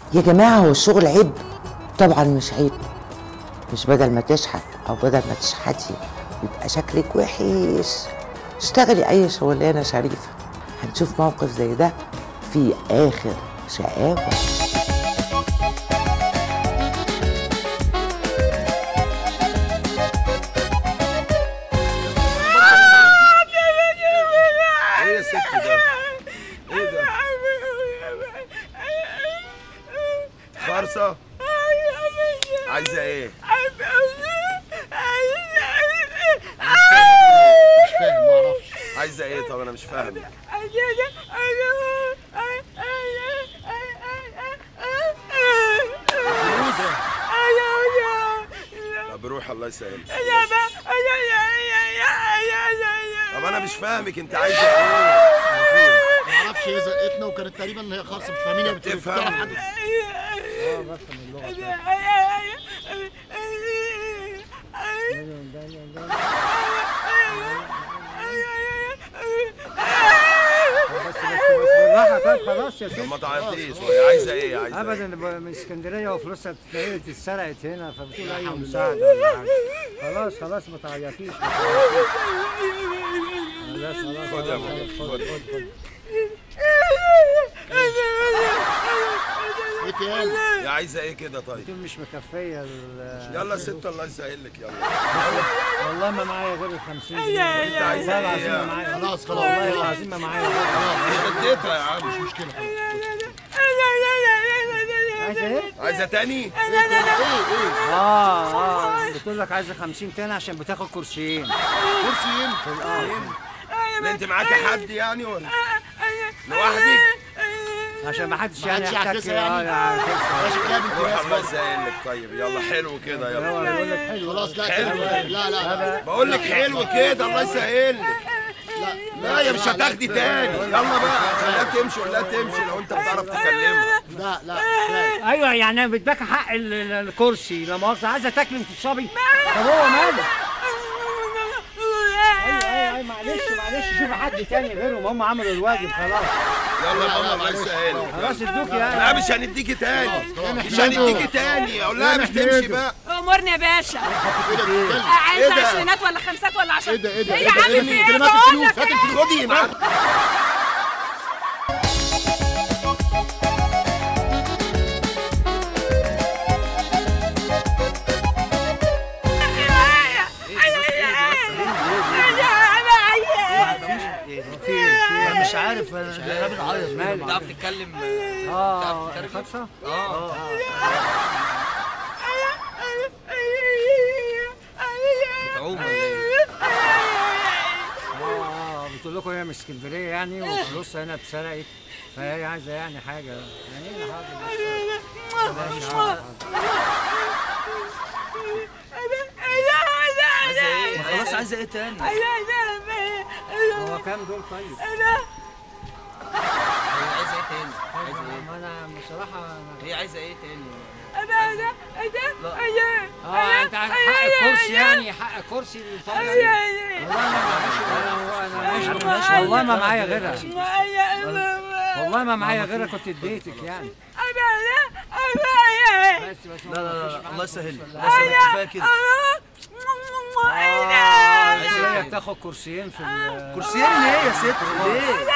يا جماعة هو الشغل عيب؟ طبعا مش عيب مش بدل ما تشحت أو بدل ما تشحتي يبقى شكلك وحش اشتغلي أي شغلانة شريفة هنشوف موقف زي ده في آخر شقاوة ايه يا ست ده؟ ايه ده؟ خرصة؟ عايزة ايه؟ مش فاهم معرفش عايزة ايه طب انا مش فاهم طب روح الله يسهل طب انا مش فاهمك انت عايزة ايه؟ معرفش هي زقتنا وكانت تقريبا هي خالصه مش فاهمين هي بتقول تفهم. بتعرف حاجه بالراحه طيب خلاص يا طب ست ما تعيطيش هي عايزة ايه؟ عايزة ايه؟ ابدا من اسكندريه وفلوسها اتنقلت اتسرقت هنا فبتقول اي مساعده ولا حاجه خلاص خلاص ما تعيطيش ما تعيطيش. خلاص خلاص خد يا خلاص، ابويا، خد خد. خد خد ايه تاني يا عايزة ايه كده طيب؟ دول مش مكفيه ال- يلا يا ست الله يسهل لك يلا والله ما معايا غير ال 50 جنيه انت عايزة والله العظيم ما ايه؟ معايا خلاص خلاص والله العظيم ما معايا غير اديتها يا عم مش مشكله عايزه ايه؟ عايزة تاني؟ ايه تاني ايه ايه اه اه بتقول لك عايزه 50 تاني عشان بتاخد كرسيين كرسيين لا انت معاكي حد يعني ولا؟ لوحدك؟ عشان ما حدش ما يعني حدش يحتك يعكسها يعني؟ اه يعكسها يا شكلها بنت روح ناس الله برضه. يسهل لك طيب يلا حلو كده يلا هو بيقول لك حلو خلاص لا حلو. كده لا لا لا بقول لك حلو كده الله يسهل لك لا يا مش هتاخدي تاني يلا بقى خليها تمشي ولا تمشي لو انت بتعرف تكلمها لا لا لا ايوه يعني بتباكى حق ال- ال- الكرسي لا مؤاخذه عايزه تاكلي وتشربي طب هو ماله ايوه ايوه ايوه معلش معلش شوفي حد تاني غيرهم هم عملوا الواجب خلاص يلا يا ماما الله يسهل لك خلاص ادوك لا يعني مش هنديكي تاني مش نحمده. هنديكي تاني اقول لها مش تمشي بقى امورني يا باشا ايه ده بتتكلم عايزه إيه ده؟ عشرينات ولا خمسات ولا عشرة ايه ده ايه ده ايه ايه يا ده عم ايه في ده ايه كلمات بقول الفلوس لك هات الفلوس خدي معاك مش عارف انا انا بنعيط مالك؟ بتعرف تتكلم اه خمسه اه بتعوم ولا ايه؟ اه بتقول لكم هي من اسكندريه يعني وفلوسها هنا اتسرقت فهي عايزه يعني حاجه يعني ايه حاضر ماشي حاضر. عايزه ايه؟ خلاص عايزه ايه تاني؟ هو كام دول طيب؟ عايزه ايه تاني؟ عايزه ايه؟ ما انا بصراحه أنا- هي عايزه ايه تاني؟ اه انت عايز حق الكرسي يعني حق كرسي للفرد والله ما معيش والله ما معايا غيرها والله ما معايا غيرها كنت اديتك يعني بس بس لا لا لا الله يسهل لك الله يسهل لك كفايه كده اه هي بتاخد كرسيين في ال- كرسيين ليه يا ست؟ ليه؟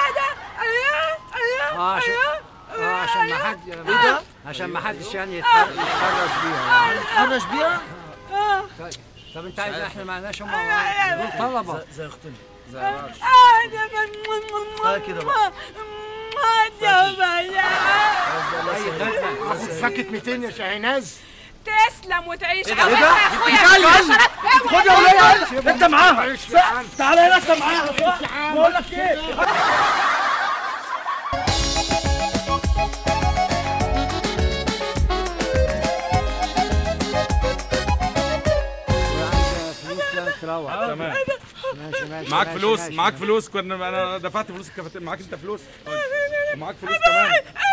اه عشان اه عشان ما حد ايه ده؟ عشان ما حدش يعني يتحر- يتحرش بيها يعني. تحرش بيها؟ طيب طب انت عايز احنا معناش هم دول طلبه زي- زي اختنا زي بعض كفايه كده بقى خلاص بقى الله يسهل لك. الله يسهل لك. فكت 200 يا شاهيناز تسلم وتعيش إيه ده؟ عاوزها إيه ده؟ يا اخويا عشرات خد يا وليه انت معاها تعالى هنا انت معاها بقول لك ايه وعايزه فلوس لا تروح تمام ماشي ماشي معاك ماشي، فلوس ماشي، معاك ماشي. فلوس كنا انا دفعت فلوس الكافيتيريا معاك انت فلوس ومعاك فلوس كمان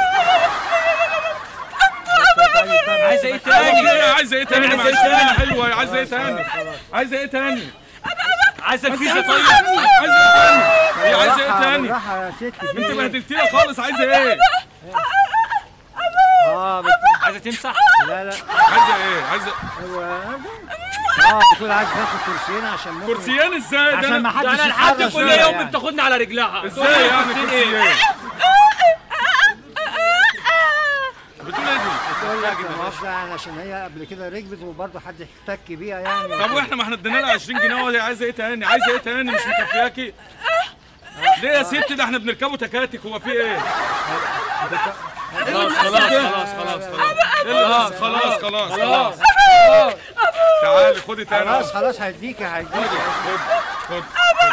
طيب طيب عايزه ايه عايزه تاني؟ ايه عايزه ايه تاني عايزة معلش إيه تاني؟ حلوه عايزه ايه تاني عايزه ايه تاني عايزه الفيزا عايزه طيب ايه تاني هي عايزه ايه بالراحة- تاني بالراحة يا ست في انت إيه؟ بهدلتيها خالص عايزه ايه اه بت... عايزه تمسح لا لا عايزه ايه عايزه هو اه بتقول عايز تاخد كرسيين عشان ممكن كرسيان ازاي ده عشان ما أنا- حدش ده انا لحد يتحرش كل بيها يوم يعني. بتاخدني على رجلها ازاي يعني كرسيان بتقول ايه دي بتقول لك مؤاخذة يعني عشان هي قبل كده ركبت وبرضه حد احتك بيها يعني طب واحنا ما احنا ادينا لها 20 جنيه وهي عايزه ايه تاني عايزه ايه تاني مش مكفياكي ليه يا ستي ده احنا بنركبه تكاتك هو في ايه خلاص خلاص خلاص خلاص خلاص خلاص خلاص خلاص تعالي خدي تاني خلاص خلاص هيديك هيديك خد خد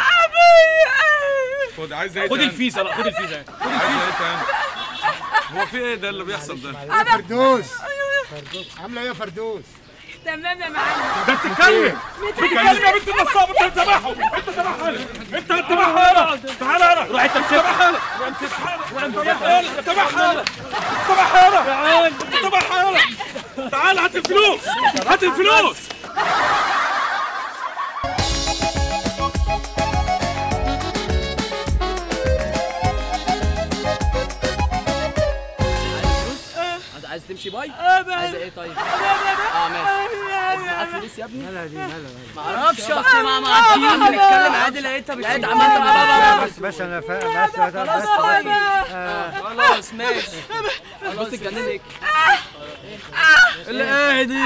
خد عايزه ايه خد تاني الفيزا لا خد الفيزا عايزه ايه تاني هو في ايه ده اللي بيحصل ده فردوس عامله ايه يا فردوس تمام يا معلم ده بتتكلم بتتكلم يا بنت النصاب انت تبعهم انت تبعها انت تبعها انا تعالى انا روح انت تبعها انا انت تبعها انا تبعها انا تبعها انا انت تبعها انا تعال هات الفلوس هات الفلوس انت عايز تمشي باي عايز ايه طيب اه ماشي معاك فلوس يا ابني مالها دي مالها ما اعرفش اصل ما ما عارفين بنتكلم عادي لقيتها مش انت عملت بس بس انا فاهم بس بس بس خلاص ماشي بص اتجنن ليك اللي ايه دي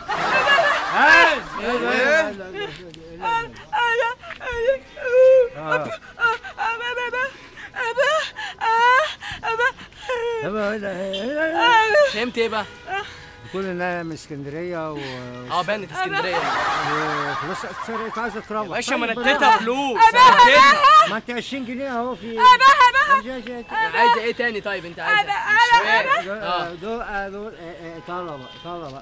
فهمت ايه بقى؟ تقول انها من اسكندريه و اه بانت اسكندريه وفلوس اتسرقت عايزه تروح باشا ما طيب، نديتها فلوس نديتها ما انت 20 جنيه اهو في عايزه ايه تاني طيب انت عايزه مش فاهم. اه دول دول دول طلبه طلبه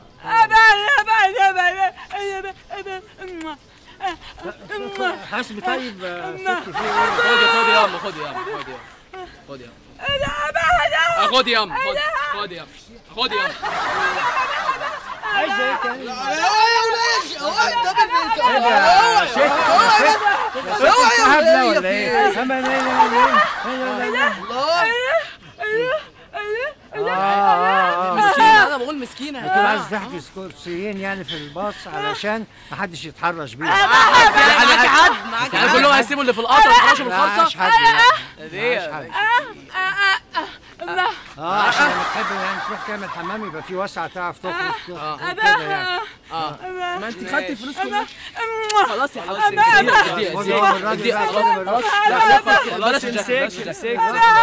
حسبي طيب آه، ست في ايه خد يا خد يا ام خد يا ام خد يا ام خد يا ام آه، خد يا ام خد خد يا ام خد يا ام عايزه ايه تاني هبله ولا ايه؟ أما لا- لا- لا- لا- لا- لا. اه اه اه مسكينه انا بقول مسكينه بتقول عايز تحجز كرسيين يعني في الباص علشان ما حدش يتحرش بيها يعني معاك حد معاك يعني كلهم هيسيبوا اللي في القطر يتحرشوا لا عاش بالخرصه حد لا. دي عاش حد اه عشان لما تحب يعني تروح تعمل حمام يبقى في وسعه تعرف تخرج كده يعني اه ما انت خدتي الفلوس كلها خلاص يا خلاص خد هو من الراجل اديها بقى، خد من الراجل. لا لا خلاص خلاص بلاش امسك بلاش امسك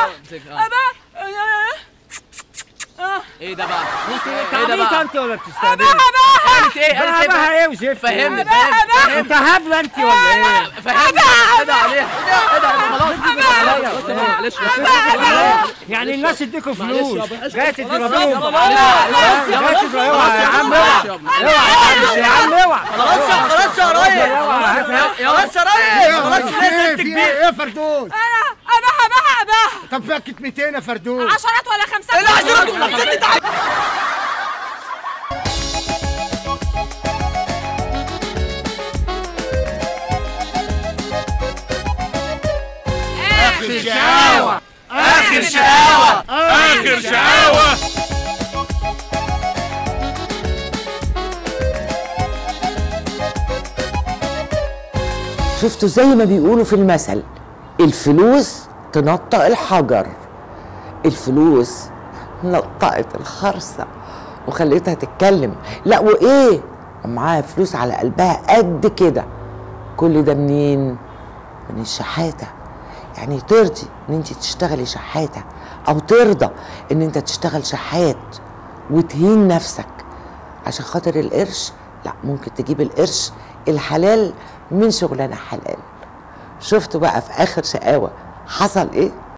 ايه ده بقى؟ انت ايه ده عبيطه بقى؟ انت ولا بتستهبلي؟ قالت ايه؟ قالت بقى ايه بقى؟ بقى ايه وزفت فهمني فهمني انت هبله انت ولا ايه؟ فهمني ايه ده عليها ايه ده خلاص خلاص معلش يعني الناس يديكوا فلوس جاي تضربوهم خلاص جاي تضربوهم اوعى يا عم اوعى اوعى يا عم اوعى خلاص خلاص يا ريس خلاص يا ريس خلاص في ايه في ايه ايه يا فردوس اباها اباها اباها طب فيها كتمتين يا فردوس عشرات ولا خمسات اخر شقاوه اخر شقاوه اخر شقاوه شفتوا زي ما بيقولوا في المثل الفلوس تنطق الحجر الفلوس نطقت الخرصة وخليتها تتكلم لا وايه معاها فلوس على قلبها قد كده كل ده منين من الشحاتة يعني ترضي ان انت تشتغلي شحاتة او ترضى ان انت تشتغل شحات وتهين نفسك عشان خاطر القرش لا ممكن تجيب القرش الحلال من شغلانه حلال شفتوا بقى في اخر شقاوه حصل ايه